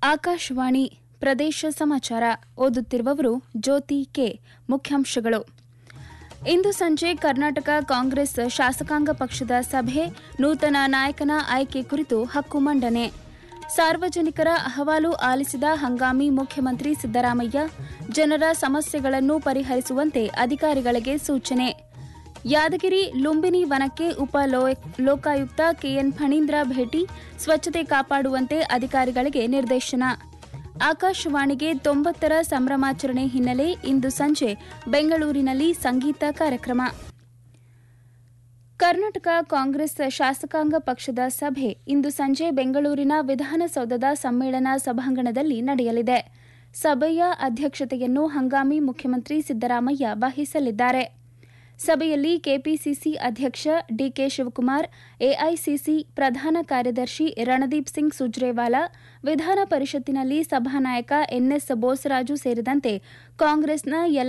ಆಕಾಶವಾಣಿ ಪ್ರದೇಶ ಸಮಾಚಾರ ಓದುತ್ತಿರುವವರು ಜ್ಯೋತಿ ಕೆ ಮುಖ್ಯಾಂಶಗಳು ಇಂದು ಸಂಜೆ ಕರ್ನಾಟಕ ಕಾಂಗ್ರೆಸ್ ಶಾಸಕಾಂಗ ಪಕ್ಷದ ಸಭೆ ನೂತನ ನಾಯಕನ ಆಯ್ಕೆ ಕುರಿತು ಹಕ್ಕು ಮಂಡನೆ ಸಾರ್ವಜನಿಕರ ಅಹವಾಲು ಆಲಿಸಿದ ಹಂಗಾಮಿ ಮುಖ್ಯಮಂತ್ರಿ ಸಿದ್ದರಾಮಯ್ಯ ಜನರ ಸಮಸ್ಯೆಗಳನ್ನು ಪರಿಹರಿಸುವಂತೆ ಅಧಿಕಾರಿಗಳಿಗೆ ಸೂಚನೆ ಯಾದಗಿರಿ ಲುಂಬಿನಿ ವನಕ್ಕೆ ಉಪ ಲೋಕಾಯುಕ್ತ ಕೆಎನ್ ಫಣೀಂದ್ರ ಭೇಟಿ ಸ್ವಚ್ಛತೆ ಕಾಪಾಡುವಂತೆ ಅಧಿಕಾರಿಗಳಿಗೆ ನಿರ್ದೇಶನ ಆಕಾಶವಾಣಿಗೆ ತೊಂಬತ್ತರ ಸಂಭ್ರಮಾಚರಣೆ ಹಿನ್ನೆಲೆ ಇಂದು ಸಂಜೆ ಬೆಂಗಳೂರಿನಲ್ಲಿ ಸಂಗೀತ ಕಾರ್ಯಕ್ರಮ ಕರ್ನಾಟಕ ಕಾಂಗ್ರೆಸ್ ಶಾಸಕಾಂಗ ಪಕ್ಷದ ಸಭೆ ಇಂದು ಸಂಜೆ ಬೆಂಗಳೂರಿನ ವಿಧಾನಸೌಧದ ಸಮ್ಮೇಳನ ಸಭಾಂಗಣದಲ್ಲಿ ನಡೆಯಲಿದೆ ಸಭೆಯ ಅಧ್ಯಕ್ಷತೆಯನ್ನು ಹಂಗಾಮಿ ಮುಖ್ಯಮಂತ್ರಿ ಸಿದ್ದರಾಮಯ್ಯ ವಹಿಸಲಿದ್ದಾರೆ ಸಭೆಯಲ್ಲಿ ಕೆಪಿಸಿಸಿ ಅಧ್ಯಕ್ಷ ಡಿಕೆ ಶಿವಕುಮಾರ್ ಎಐಸಿಸಿ ಪ್ರಧಾನ ಕಾರ್ಯದರ್ಶಿ ರಣದೀಪ್ ಸಿಂಗ್ ಸುಜ್ರೇವಾಲಾ ವಿಧಾನ ಪರಿಷತ್ತಿನಲ್ಲಿ ಸಭಾನಾಯಕ ಎನ್ಎಸ್ ಬೋಸರಾಜು ಸೇರಿದಂತೆ ಕಾಂಗ್ರೆಸ್ನ ಎಲ್ಲ